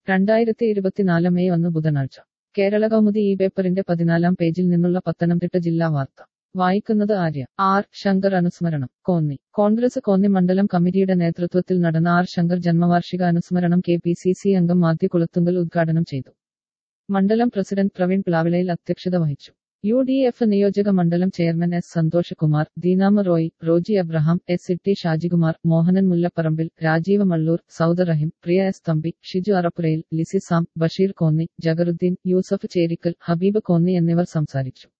രണ്ടായിരത്തി ഇരുപത്തിനാല് മെയ് ഒന്ന് ബുധനാഴ്ച കേരള കൗമുദി ഈ പേപ്പറിന്റെ പതിനാലാം പേജിൽ നിന്നുള്ള പത്തനംതിട്ട ജില്ലാ വാർത്ത വായിക്കുന്നത് ആര്യ ആർ ശങ്കർ അനുസ്മരണം കോന്നി കോൺഗ്രസ് കോന്നി മണ്ഡലം കമ്മിറ്റിയുടെ നേതൃത്വത്തിൽ നടന്ന ആർ ശങ്കർ ജന്മവാർഷിക അനുസ്മരണം കെ പി സി സി അംഗം മാത്യു കുളത്തുങ്കൽ ഉദ്ഘാടനം ചെയ്തു മണ്ഡലം പ്രസിഡന്റ് പ്രവീൺ പ്ലാവിളയിൽ അധ്യക്ഷത വഹിച്ചു യു ഡി എഫ് നിയോജക മണ്ഡലം chairman S Santhosh Kumar Deenama Roy Roji Abraham S Itty Shajikumar Mohanan Mullapparambil Rajeev Mallur Sauda Rahim Priya S Thampi Shiju Arappurayil Lissy Sam Basheer Konni Jagaruddin Yusuf Cherickal Habib Konni എന്നിവർ സംസാരിച്ചു